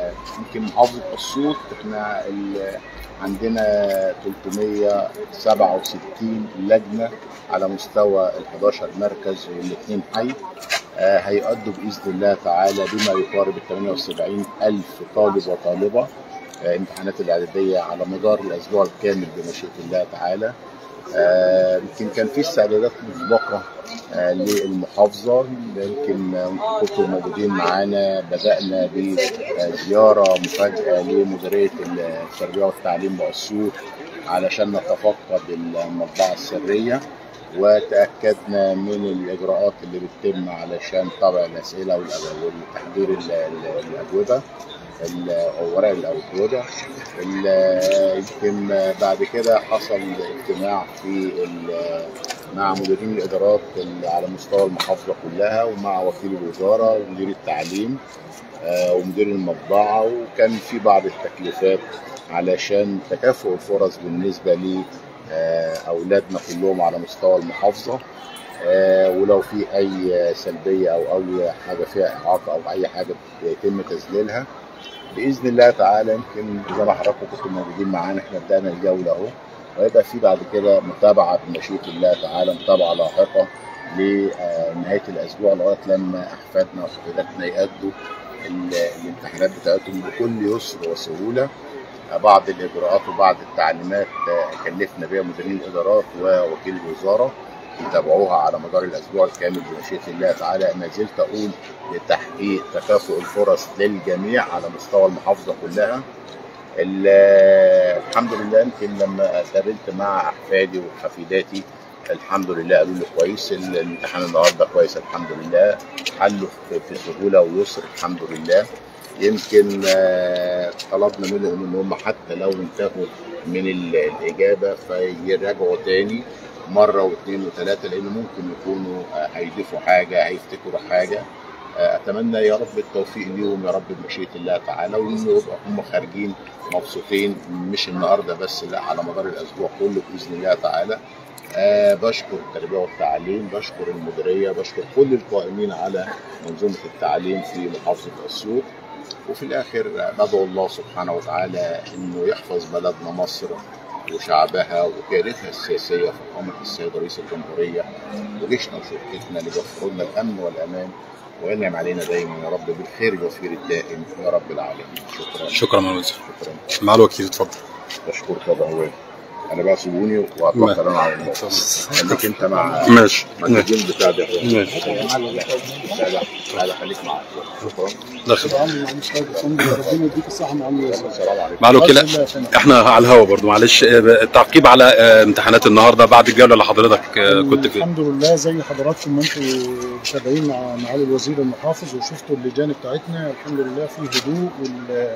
يمكن محافظة أسيوط احنا ال- عندنا 367 لجنة على مستوى ال 11 مركز والاثنين حي آه، هيؤدوا بإذن الله تعالى بما يقارب ال 78 ألف طالب وطالبة آه، امتحانات الإعدادية على مدار الأسبوع الكامل بمشيئة الله تعالى آه، يمكن كان في استعدادات مسبقة آه، للمحافظة يمكن آه، كنتوا موجودين معانا بدأنا بزيارة مفاجئة لمديرية التربية والتعليم بأسيوط علشان نتفقد المطبعة السرية وتأكدنا من الإجراءات اللي بتتم علشان طبع الأسئلة والأج- والتحضير ال- ال- الأجوبة ال- أو ورق الأجوبة ال- يمكن بعد كده حصل اجتماع في ال- مع مديرين الإدارات ال- على مستوى المحافظة كلها ومع وكيل الوزارة ومدير التعليم آه، ومدير المطبعة وكان في بعض التكليفات علشان تكافؤ الفرص بالنسبة لأولادنا كلهم على مستوى المحافظة آه، ولو في أي سلبية أو أي حاجة فيها إعاقة أو أي حاجة يتم تذليلها بإذن الله تعالى يمكن زي ما حضراتكم كنتوا موجودين معانا احنا بدأنا الجولة أهو ويبقى في بعد كده متابعة بمشيئة الله تعالى متابعة لاحقة لنهاية الأسبوع لغاية لما أحفادنا وحفيداتنا يأدوا ال- الامتحانات بتاعتهم بكل يسر وسهولة بعض الإجراءات وبعض التعليمات آه، كلفنا بها مديرين الإدارات ووكيل الوزارة يتابعوها على مدار الأسبوع الكامل بمشيئة الله تعالى ما زلت أقول لتحقيق تكافؤ الفرص للجميع على مستوى المحافظة كلها ال- الحمد لله يمكن لما اتقابلت مع احفادي وحفيداتي الحمد لله قالوا لي كويس ال- الامتحان النهارده كويس الحمد لله حلوا في في سهوله ويسر الحمد لله يمكن آه، طلبنا منهم ان هم حتى لو انتهوا من ال- الاجابه فيراجعوا تاني مره واثنين وثلاثه لان ممكن يكونوا آه، هيضيفوا حاجه هيفتكروا حاجه آه، اتمنى يا رب التوفيق ليهم يا رب بمشيئه الله تعالى ويبقوا هم خارجين مبسوطين مش النهارده بس لا على مدار الاسبوع كله باذن الله تعالى أه بشكر التربيه والتعليم بشكر المديريه بشكر كل القائمين على منظومه التعليم في محافظه اسيوط وفي الاخر آه، بدعو الله سبحانه وتعالى انه يحفظ بلدنا مصر وشعبها وقيادتها السياسيه في قامه السيد رئيس الجمهوريه وجيشنا وشرطتنا ليوفروا لنا الامن والامان وينعم علينا دايما يا رب بالخير الوفير الدائم يا رب العالمين شكرا شكرا يا وزير شكرا مع الوكيل اتفضل بشكرك يا هوان انا بقى سيبوني واتوكل انا على الله خليك انت مع ماشي مع ماشي الجيل بتاع ده ماشي تعالى تعالى خليك معايا شكرا داخل ربنا يديك الصحة مع الوزير السلام عليكم مع الوكيل بإذن الله يا فندم. احنا على الهوا برضو معلش آه، التعقيب على آه، امتحانات النهارده بعد الجوله اللي حضرتك آه، كنت فيها الحمد لله زي حضراتكم ما انتم متابعين مع معالي الوزير المحافظ وشفتوا اللجان بتاعتنا الحمد لله في هدوء وال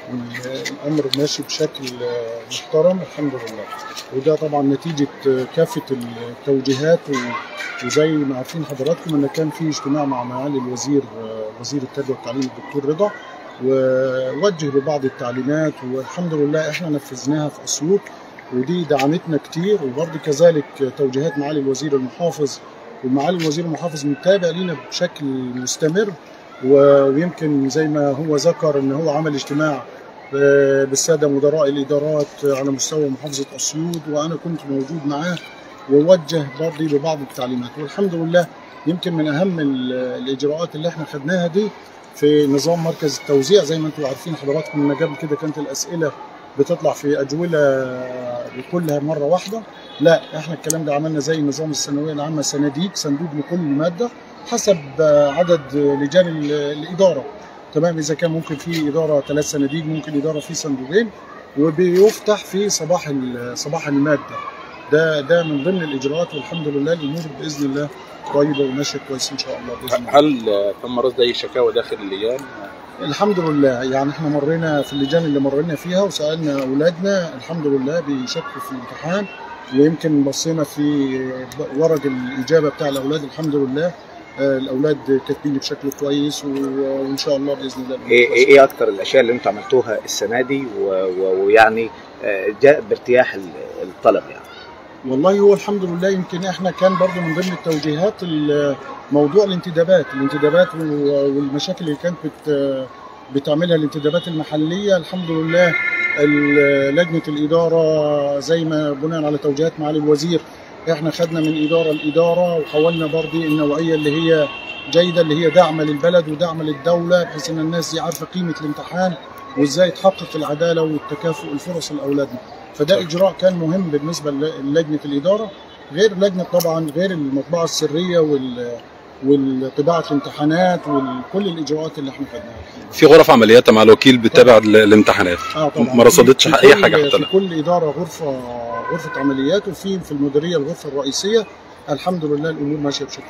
والامر ماشي بشكل محترم الحمد لله وده طبعا نتيجه كافه التوجيهات و- وزي ما عارفين حضراتكم ان كان في اجتماع مع معالي الوزير وزير التربيه والتعليم الدكتور رضا ووجه ببعض التعليمات والحمد لله احنا نفذناها في اسيوط ودي دعمتنا كتير وبرضه كذلك توجيهات معالي الوزير المحافظ ومعالي الوزير المحافظ متابع لينا بشكل مستمر و- ويمكن زي ما هو ذكر ان هو عمل اجتماع آه، بالساده مدراء الادارات على مستوى محافظه اسيوط وانا كنت موجود معاه ووجه برضه ببعض التعليمات والحمد لله يمكن من اهم ال- الاجراءات اللي احنا خدناها دي في نظام مركز التوزيع زي ما انتم عارفين حضراتكم ان قبل كده كانت الاسئله بتطلع في اجوله كلها مره واحده لا احنا الكلام ده عملنا زي نظام الثانويه العامه صناديق صندوق لكل ماده حسب آه، عدد لجان ال- الاداره تمام اذا كان ممكن في اداره ثلاث صناديق ممكن اداره في صندوقين وبيفتح في صباح ال- صباح الماده ده ده من ضمن الاجراءات والحمد لله الامور باذن الله طيبه وماشيه كويس ان شاء الله باذن الله هل آه، تم رصد اي شكاوى داخل اللجان؟ الحمد لله يعني احنا مرينا في اللجان اللي مرينا فيها وسالنا اولادنا الحمد لله بيشاركوا في الامتحان ويمكن بصينا في ورق الاجابه بتاع الاولاد الحمد لله آه، الاولاد كاتبين بشكل كويس و- وان شاء الله باذن الله ايه ايه إيه اكتر الاشياء اللي انتم عملتوها السنه دي و- و- ويعني آه، جاء بارتياح ال- الطلب يعني والله هو الحمد لله يمكن احنا كان برضو من ضمن التوجيهات ال- موضوع الانتدابات الانتدابات و- والمشاكل اللي كانت بت بتعملها الانتدابات المحليه الحمد لله ال- لجنه الاداره زي ما بناء على توجيهات معالي الوزير احنا خدنا من اداره لاداره وحولنا برضه النوعيه اللي هي جيده اللي هي دعم للبلد ودعم للدوله بحيث ان الناس دي عارفه قيمه الامتحان وازاي تحقق العداله والتكافؤ الفرص لاولادنا فده اجراء كان مهم بالنسبه للجنه الاداره غير لجنه طبعا غير المطبعه السريه وال والطباعه الامتحانات وكل الاجراءات اللي احنا خدناها في غرف عمليات مع الوكيل بتتابع ال- الامتحانات اه طبعا ما رصدتش في اي كل- حاجه حتى في الان كل اداره غرفه غرفه عمليات وفي في المديريه الغرفه الرئيسيه الحمد لله الامور ماشيه بشكل